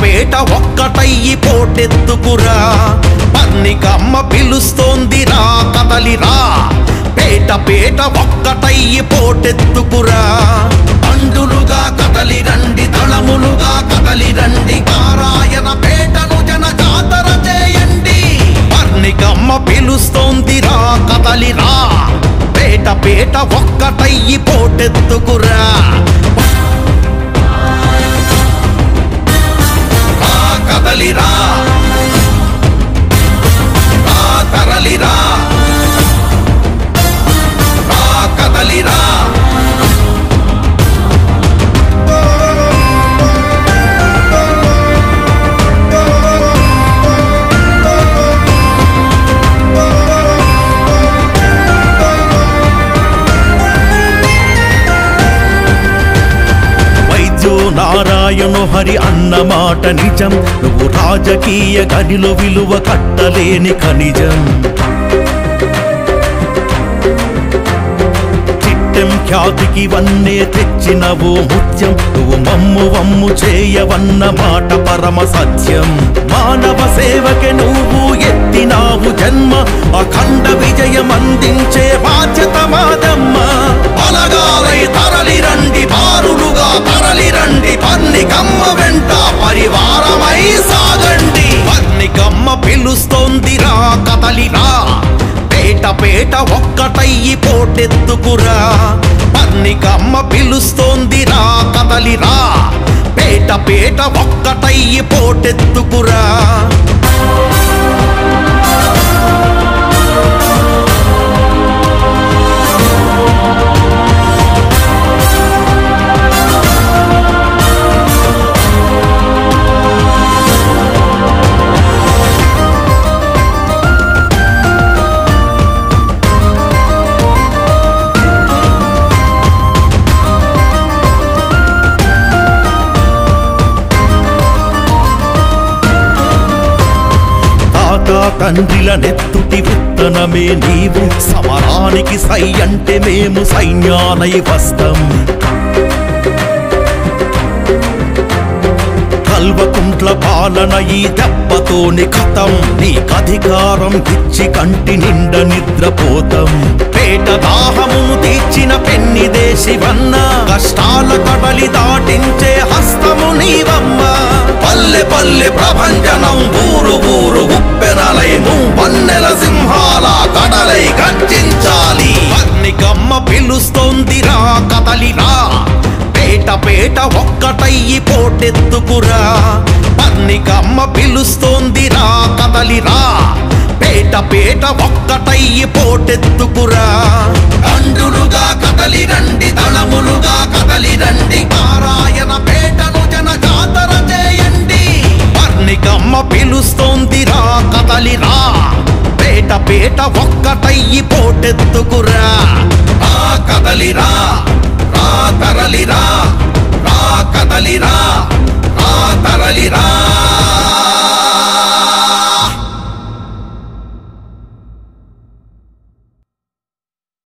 పేట ఒక్కటయ్యి పోటెత్తుకురా పన్నికమ్మ పిలుస్తోందిరా కదలిరా పేట పేట ఒక్కటయ్యి పోటెత్తుకురా అండులుగా కదలి రండి దళములుగా కదలి రండి పారాయణ పేటను జన జాతర చేయండి పర్ణికమ్మ పిలుస్తోందిరా కదలిరా పేట పేట ఒక్కటయ్యి పోటెత్తుకురా రా కదలిరా రా తరలిరా రా కదలిరా వైద్యో నారాయణు హరి అన్న మాట నిజం నువ్వు రాజకీయ గనిలో విలువ కట్టలేని ఖనిజం చిట్టెం ఖ్యాతికి వన్నే తెచ్చినవు ముత్యం నువ్వు మమ్ము వమ్ము చేయవన్న మాట పరమ సత్యం మానవ సేవకి నువ్వు ఎత్తినావు జన్మ అఖండ విజయం అందించే బాధ్యత మాదమ్మ బలగాలై తరలి రండి బారులుగా తరలి రండి పన్నికమ్మ వెంట పరివారమై సాగండి పన్నికమ్మ పిలుస్తోందిరా కదలిరా పేట పేట ఒక్కటయ్యి పోటెత్తుకురా పన్నికమ్మ పిలుస్తోందిరా కదలిరా పేట పేట ఒక్కటయ్యి పోటెత్తుకురా తాత తండ్రిల నెత్తుటి విత్తనమే నీవు సమరానికి సై అంటే మేము సైన్యానై వస్తాం కల్వకుంట్ల పాలన ఈ దెబ్బతోని కథం నీకధికారం ఇచ్చి కంటి నిండ నిద్రపోతాం పేట దాహమును తీర్చిన పెన్ని దేశివన్న కష్టాల కడలి దాటించే హస్తము నీవమ్మ పల్లె పల్లె ప్రభంజనం ఊరు ఊరు ఉప్పెనలై వన్నెల సింహాల కడలై గర్జించాలి పన్నికమ్మ పిలుస్తోందిరా కదలిరా పేట పేట ఒక్కటయ్యి పోటెత్తుకురా పన్నికమ్మ పిలుస్తోందిరా కదలిరా పేట పేట ఒక్కటయ్యి పోటెత్తుకురా అండులుగా కదలి రండి దళములుగా కదలి రండి నారాయణ పేటను జన జాతర చేయండి పర్ణికమ్మ పిలుస్తోందిరా కదలిరా పేట పేట ఒక్కటయ్యి పోటెత్తుకురా ఆ కదలిరా రా తరలిరా రా కదలిరా రా తరలిరా